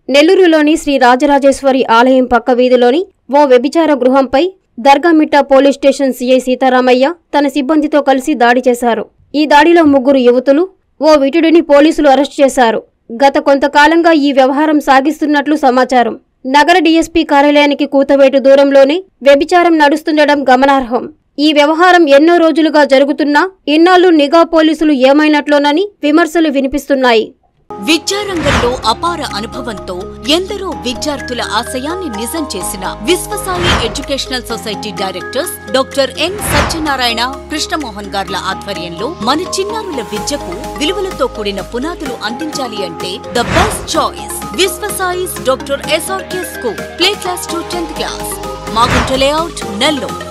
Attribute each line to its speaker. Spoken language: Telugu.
Speaker 1: నెల్లూరులోని శ్రీ రాజరాజేశ్వరి ఆలయం పక్క వీధిలోని ఓ వ్యభిచార గృహంపై Dargamitta police station CI Sitaramayya తన సిబ్బందితో కలిసి దాడి చేశారు ఈ దాడిలో ముగ్గురు యువతులు ఓ విటుడిని పోలీసులు అరెస్ట్ చేశారు గత కొంతకాలంగా ఈ వ్యవహారం సాగిస్తున్నట్లు సమాచారం నగర డీఎస్పీ కార్యాలయానికి కూతవేటు దూరంలోనే వ్యభిచారం నడుస్తుండడం గమనార్హం ఈ వ్యవహారం ఎన్నో రోజులుగా జరుగుతున్నా ఇన్నాళ్లు నిఘా పోలీసులు ఏమైనట్లోనని విమర్శలు వినిపిస్తున్నాయి
Speaker 2: విద్యారంగంలో అపార అనుభవంతో ఎందరో విద్యార్థుల ఆశయాన్ని నిజం చేసిన Viswasai educational society directors doctor N Satyanarayana Krishnamohan గార్ల ఆధ్వర్యంలో మన చిన్నారుల విద్యకు విలువలతో కూడిన పునాదులు అందించాలి అంటే the best choice Viswasai's doctor SRK school play class to tenth class Magunta layout Nellore